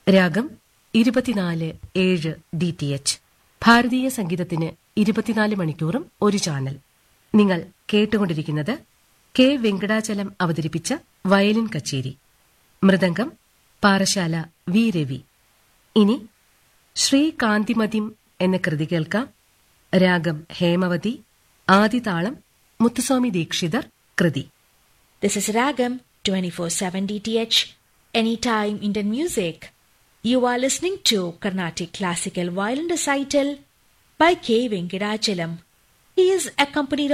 രാഗം ഇരുപത്തിനാല് ഏഴ് ഡി ടി എച്ച് ഭാരതീയ സംഗീതത്തിന് ഇരുപത്തിനാല് മണിക്കൂറും ഒരു ചാനൽ നിങ്ങൾ കേട്ടുകൊണ്ടിരിക്കുന്നത് കെ വെങ്കടാചലം അവതരിപ്പിച്ച വയലിൻ കച്ചേരി മൃദംഗം പാറശാല വി രവി ഇനി ശ്രീ കാന്തിമതിം എന്ന കൃതി കേൾക്കാം രാഗം ഹേമവതി ആദിതാളം മുത്തുസ്വാമി ദീക്ഷിതർ കൃതി This is Ragam 24/7 DTH Anytime Indian Music. You are listening to Carnatic Classical Violin Recital by K. Venkadachalam. He is accompanied